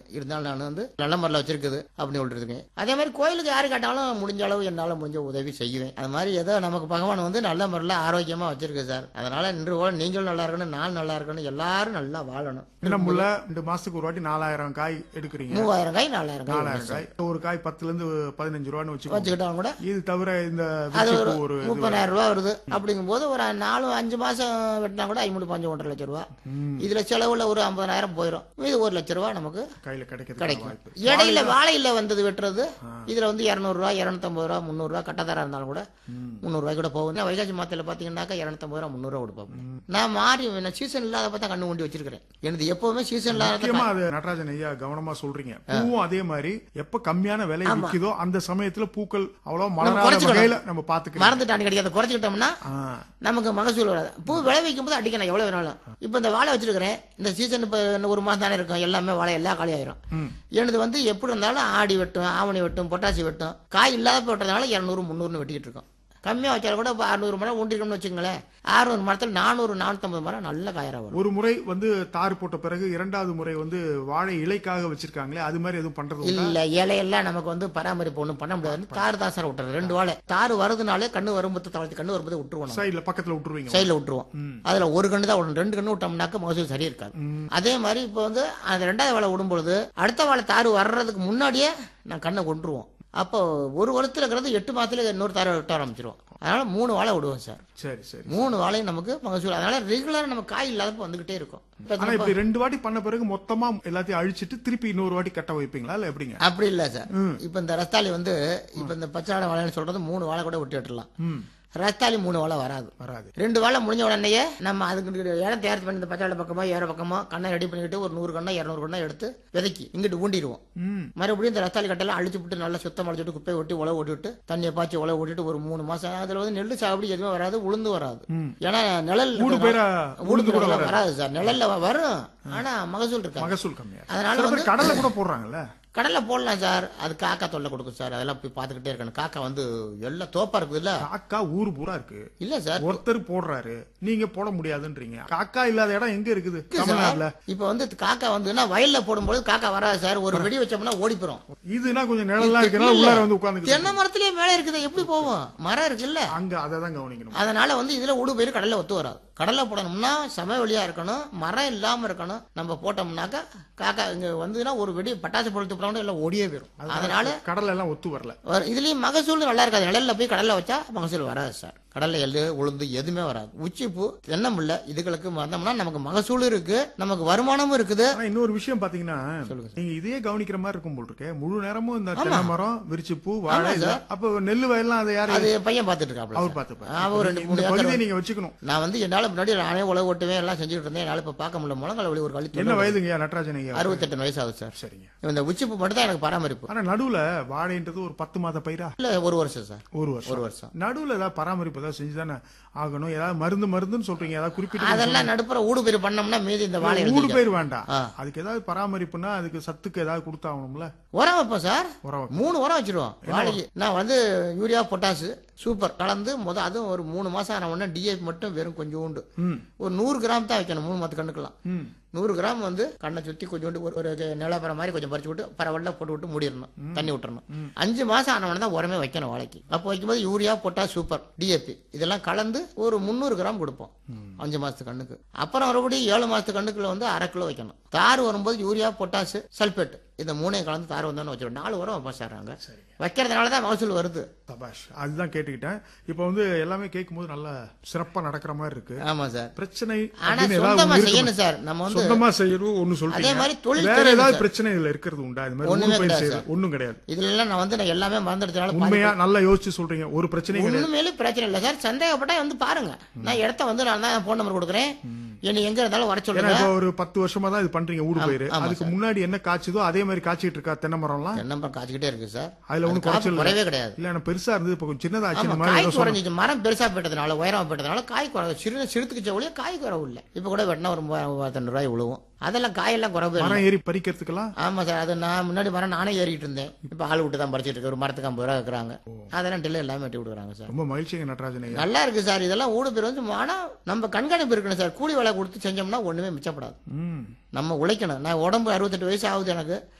இருந்தாலும் நான் வந்து நல்ல முறையில் வச்சிருக்குது அப்படின்னு சொல்லிருக்கேன் அதே மாதிரி கோயிலுக்கு யாரு கேட்டாலும் முடிஞ்ச அளவு என்னால் முடிஞ்ச உதவி செய்வேன் அது மாதிரி ஏதோ நமக்கு பகவான் வந்து நல்ல முறையில் ஆரோக்கியமா வச்சிருக்கு சார் அதனால நின்று போல நீங்களும் நல்லா இருக்கணும் நான் நல்லா இருக்கணும் எல்லாரும் நல்லா வாழணும் தினமுள்ள ரெண்டு மாசத்துக்கு ஒரு வாட்டி நாலாயிரம் காய் எடுக்கிறீங்க மூவாயிரம் காய் நாலாயிரம் காய் நாலாயிரம் காய் ஒரு காய் பத்துல இருந்து பதினஞ்சு ரூபான்னு வச்சுக்கோங்க வச்சுக்கிட்டாலும் கூட இது தவிர இந்த அது விச்சிப்பூ ஒரு ஒரு இது முப்பதாயிரம் ரூபா வருது அப்படிங்கும்போது ஒரு நாலு அஞ்சு மாசம் வெட்டினா கூட ஐம்பது பஞ்சு ஒன்றரை லட்சம் ரூபா இதுல செலவுல ஒரு ஐம்பதாயிரம் போயிடும் இது ஒரு லட்சம் ரூபா நமக்கு கையில கிடைக்கிறது கிடைக்கும் வாய்ப்பு இடையில வாழையில வந்தது வெட்டுறது இதுல வந்து இரநூறுவா இரநூத்தம்பது ரூபா முந்நூறு ரூபா கட்டதாரா இருந்தாலும் கூட முந்நூறு ரூபாய் கூட போகும் வைகாசி மாதத்துல பாத்தீங்கன்னாக்கா இரநூத்தம்பது ரூபா முந்நூறு ரூபா கொடுப்போம் நான் மாறி சீசன் இல்லாத பார்த்தா கண்ணு கொண்டு வச்சிருக்கிறேன் எனது எப்பவுமே சீசன் இல்லாத முக்கியமா அது நடராஜன் ஐயா கவனமா சொல்றீங்க பூவும் அதே மாதிரி எப்ப கம்மியான விலை விக்குதோ அந்த சமயத்துல பூக்கள் அவ்வளவு மலராத குறைச்சுக்கணும். வகையில நம்ம பாத்துக்கலாம் மறந்துட்டான்னு கிடைக்காத குறைச்சிக்கிட்டோம்னா நமக்கு மகசூல் வராது பூ விளைவிக்கும் போது அடிக்கணும் எவ்வளவு வேணாலும் இப்போ இந்த வாழை வச்சிருக்கிறேன் இந்த சீசன் இப்போ இன்னும் ஒரு மாதம் தானே இருக்கும் எல்லாமே வாழை எல்லாம் காலி ஆயிரும் எனது வந்து எப்படி இருந்தாலும் ஆடி வெட்டும் ஆவணி வெட்டும் பொட்டாசி வெட்டும் காய் இல்லாத வெட்டுறதுனால இரநூறு முந்நூறுனு வெட்டிக்கிட்டு இருக்கோம் கம்மியாக வச்சாலும் கூட இப்போ அறுநூறு மரம் ஊண்டிருக்கோம்னு வச்சுங்களேன் அறுநூறு மரத்தில் நானூறு நானூற்றம்பது மரம் நல்ல காயரா வரும் ஒரு முறை வந்து தார் போட்ட பிறகு இரண்டாவது முறை வந்து வாழை இலைக்காக வச்சிருக்காங்களே அது மாதிரி எதுவும் பண்றது உண்டா? இல்ல இலையெல்லாம் நமக்கு வந்து பராமரிப்பு ஒன்றும் பண்ண முடியாது தார் தான் சார் விட்டுறது ரெண்டு வாழை தார் வருதுனாலே கண்ணு வரும்போது தவழ்த்து கண்ணு வரும்போது விட்டுருவோம் நம்ம. சைடுல பக்கத்துல விட்டுருவீங்க சைடில் விட்டுருவோம் அதுல ஒரு கண்ணு தான் விடணும் ரெண்டு கண்ணு விட்டோம்னாக்க மகசூல் சரியா இருக்காது அதே மாதிரி இப்போ வந்து அந்த ரெண்டாவது வாழை விடும்பொழுது அடுத்த வாழை தாறு வர்றதுக்கு முன்னாடியே நான் கண்ணை கொண்டுருவோம் அப்போ ஒரு வருஷத்துல இருக்கிறது எட்டு மாசத்துல இன்னொரு தாரை விட்ட ஆரம்பிச்சிருவோம் அதனால மூணு வாழை விடுவோம் சார் சரி சரி மூணு வாழையும் நமக்கு மகசூல் அதனால ரெகுலரா நம்ம காய் இல்லாதப்ப வந்துகிட்டே இருக்கும் இப்ப ஆனா இப்படி ரெண்டு வாட்டி பண்ண பிறகு மொத்தமா எல்லாத்தையும் அழிச்சிட்டு திருப்பி இன்னொரு வாட்டி கட்ட வைப்பீங்களா இல்ல எப்படிங்க அப்படி இல்ல சார் இப்ப இந்த ரஸ்தாலி வந்து இப்ப இந்த பச்சை வாழை வாழைன்னு சொல்றது மூணு வாழை கூட விட்டு விட்டுலாம் ம் ரஸ்தாலி மூணு வாழை வராது வராது ரெண்டு வாழை முடிஞ்ச உடனேயே நம்ம அதுக்கு இடம் தயார் பண்ணி இந்த பச்சாளை பக்கமோ ஏற பக்கமோ கண்ணை ரெடி பண்ணிக்கிட்டு ஒரு நூறு கண்ணா இரநூறு கண்ணா எடுத்து விதைக்கி இங்கிட்டு ஊண்டிடுவோம் ம் மறுபடியும் இந்த ரத்தாளி கட்டெல்லாம் அழிச்சு விட்டு நல்லா சுத்தம் அழிச்சிட்டு குப்பையை ஒட்டி உழவு ஓட்டிட்டு தண்ணியை பாய்ச்சி உழவு ஓட்டிட்டு ஒரு மூணு மாசம் அதுல வந்து நெல்லு சாகுபடி எதுவுமே வராது உளுந்து வராது ஏன்னா நிழல் மூணு பேரா உளுந்து கூட வராது சார் நிழல்ல வரும் ஆனா மகசூல் இருக்காது மகசூல் கம்மியா இருக்கு. அதனால சில பேர் கடலை கூட போடுறாங்கல்ல கடல்ல போடலாம் சார் அது காக்கா தொல்லை கொடுக்கும் சார் அதெல்லாம் போய் பார்த்துக்கிட்டே இருக்கணும் காக்கா வந்து எல்லாம் தோப்பா இருக்குதுல்ல காக்கா ஊர் பூரா இருக்கு இல்ல சார் ஒருத்தர் போடுறாரு நீங்க போட முடியாதுன்றீங்க காக்கா இல்லாத இடம் எங்க இருக்குது தமிழ்நாட்டுல இப்ப வந்து காக்கா வந்துன்னா வயல்ல போடும்போது காக்கா வராது சார் ஒரு வெடி வச்சோம்னா ஓடி போயிரும் இதுனா கொஞ்சம் நிழலா இருக்கனால உள்ளார வந்து உட்கார்ந்து தென்னை மரத்திலேயே மேலே இருக்குது எப்படி போவோம் மரம் இருக்குல்ல அங்க அதை தான் கவனிக்கணும் அதனால வந்து இதுல ஊடு பயிர் கடல்ல ஒத்து வராது கடல்ல போடணும்னா சமவெளியா இருக்கணும் மரம் இல்லாம இருக்கணும் நம்ம போட்டோம்னாக்கா காக்கா இங்க வந்துன்னா ஒரு வெடி பட்டாசு பொழுத்து போனா எல்லாம் ஓடியே போயிடும் அதனால கடலை எல்லாம் ஒத்து வரல வர- இதுலயும் மகசூல் நல்லா இருக்காது நிழல்ல போய் கடல்ல வச்சா மகசூல் வராது சார் கடல்ல எள்ளு உளுந்து எதுவுமே வராது உச்சிப்பூ தென்னம்பிள்ளை இதுகளுக்கு வந்தோம்னா நமக்கு மகசூலும் இருக்கு நமக்கு வருமானமும் இருக்குது ஆனா இன்னொரு விஷயம் பாத்தீங்கன்னா நீங்க இதையே கவனிக்கிற மாதிரி இருக்கும் போல் இருக்கே முழு நேரமும் இந்த தென்னை மரம் விரிச்சு பூ வாழை இது. அப்ப நெல்லு வயல்லாம் அதை யாரு அது என் பையன் பார்த்துட்டு இருக்காப்ல அவர் சார். பார்த்துப்பாரு அவன் ரெண்டு இந்த மூணு ஏக்கர் பகுதியை நீங்க வச்சுக்கணும் நான் வந்து என்னால முன்னாடி நானே உழவு ஓட்டுவேன் எல்லாம் செஞ்சுட்டு இருந்தேன் என்னால இப்ப பார்க்க முடியல முழங்கால வலி ஒரு கழித்து என்ன வயதுங்கய்யா நடராஜன் ஐயா அறுபத்தெட்டு வயசு ஆகுது சார் சரிங்க இந்த உச்சிப்பு மட்டும் தான் எனக்கு பராமரிப்பு ஆனா நடுவுல வாழைன்றது ஒரு பத்து மாத பயிரா இல்ல ஒரு வருஷம் சார் ஒரு வருஷம் ஒரு வருஷம் நடுவுல ஏதாவது பராமரிப்பு ஏதாவது செஞ்சுதானே ஆகணும் ஏதாவது மருந்து மருந்துன்னு சொல்றீங்க ஏதாவது குறிப்பிட்ட அதெல்லாம் நடுப்புற ஊடு பயிர் பண்ணோம்னா மீதி இந்த வாழை ஊடு எழுதிக்க. பயிர் வேண்டாம் ஆ. அதுக்கு ஏதாவது பராமரிப்புனா அதுக்கு சத்துக்கு ஏதாவது கொடுத்தாகணும்ல உரம் வைப்போம் சார் உரம் வைப்போம். மூணு உரம் வச்சிருவோம் வாழைக்கு நான் வந்து யூரியா பொட்டாசு சூப்பர் கலந்து முத அதுவும் ஒரு மூணு மாசம் ஆன உடனே டிஏபி மட்டும் வெறும் கொஞ்சோண்டு ம் ஒரு நூறு கிராம் தான் வைக்கணும் மூணு மத்து கண்ணுக்கெல்லாம் ம் நூறு கிராம் வந்து கண்ணை சுத்தி கொஞ்சோண்டு ஒரு ஒரு நிலப்பரம் மாதிரி கொஞ்சம் பறிச்சு விட்டு பரவல்ல போட்டு விட்டு மூடிடணும் தண்ணி விட்டுறணும் அஞ்சு மாசம் ஆனவன தான் உரமே வைக்கணும் வாழைக்கு அப்போ வைக்கும்போது யூரியா பொட்டா சூப்பர் டிஏபி இதெல்லாம் கலந்து ஒரு முந்நூறு கிராம் கொடுப்போம் அஞ்சு மாசத்து கண்ணுக்கு அப்புறம் மறுபடியும் ஏழு மாசத்து கண்ணுக்குள்ள வந்து அரை கிலோ வைக்கணும் தார் வரும்போது யூரியா பொட்டாசு சல்பேட் இந்த மூணையும் கலந்து தார் வந்தோன்னு வச்சிடும் நாலு உரம் வைப்போம் சார் நாங்க வைக்கிறதுனால தான் மகசூல் வருது தபாஷ் அதுதான் கேட்டுக்கிட்டேன் இப்போ வந்து எல்லாமே கேட்கும்போது நல்லா சிறப்பா நடக்கிற மாதிரி இருக்கு ஆமா சார் பிரச்சனை ஆனா அப்படின்னு ஏதாவது சொந்தமா ஒண்ணு செய்யணும் இருக்குமா? சார் நம்ம வந்து சொந்தமா செய்யணும் ஒண்ணு அதே சொல்றீங்க மாதிரி தொழில் வேற தெரியணும் ஏதாவது சார். பிரச்சனை இதுல இருக்கிறது உண்டா இது மாதிரி ஒண்ணுமே ஊடு பயிர் கிடையாது செய்யறது ஒண்ணும் கிடையாது இதுல எல்லாம் நான் வந்து நான் எல்லாமே மறந்துடுறதுனால பாதி உண்மையா நல்லா யோசிச்சு சொல்றீங்க ஒரு பிரச்சனையும் கிடையாது ஒண்ணுமேலும் பிரச்சனை இல்லை சார் சந்தேகப்பட்டா வந்து பாருங்க நான் இடத்த வந்து நான் தான் போன் நம்பர் கொடுக்குறேன் என்னை எங்க இருந்தாலும் வர ஏன்னா சொல்லுங்க இப்போ ஒரு பத்து வருஷமா தான் இது பண்றீங்க ஊடு பயிர் ஆமா அதுக்கு முன்னாடி என்ன காய்ச்சதோ அதே மாதிரி காய்ச்சிட்டு இருக்கா தென்னை மரம்லாம் தென்னம்பரம் காய்ச்சிக்கிட்டே இருக்கு சார் அதுல ஒண்ணும் அது காப்பு குறைச்சல் இல்ல. குறையவே கிடையாது இல்ல எனக்கு பெருசா இருந்தது இப்போ கொஞ்சம் சின்னதாச்சு ஆமா இந்த மாதிரி காய் ஏதோ சொன்னீங்க. குறைஞ்சிச்சு மரம் பெருசா போயிட்டதுனால உயரமா போயிட்டதுனால காய் குறை சிறு சிறுத்துக்குச்ச ஒழிய காய் குறவு இல்லை இப்ப கூட வெட்டினா ஒரு மூவாயிரம் மூவாயிரத்தி ரூபாய் விழுவும் அதெல்லாம் காயெல்லாம் குறவு இல்லை மரம் ஏறி பறிக்கிறதுக்கெல்லாம் ஆமா சார் அது நான் முன்னாடி மரம் நானே ஏறிட்டு இருந்தேன் இப்ப ஆள் விட்டு தான் பறிச்சிட்டு இருக்கு ஒரு மரத்துக்கு ஐம்பது ரூபா இருக்கிறாங்க அதெல்லாம் டில்ல எல்லாமே வெட்டி விடுறாங்க சார் ரொம்ப மகிழ்ச்சிங்க நடராஜன் ஐயா நல்லா இருக்கு சார் இதெல்லாம் ஊடு பேர் வந்து ஆனா நம்ம கண்காணிப்பு இருக்கணும் சார் கூலி வேலை கொடுத்து செஞ்சோம்னா ஒண்ணுமே மிச்சப்படாது ம் நம்ம உழைக்கணும் நான் உடம்பு அறுபத்தெட்டு வயசு ஆகுது எனக்கு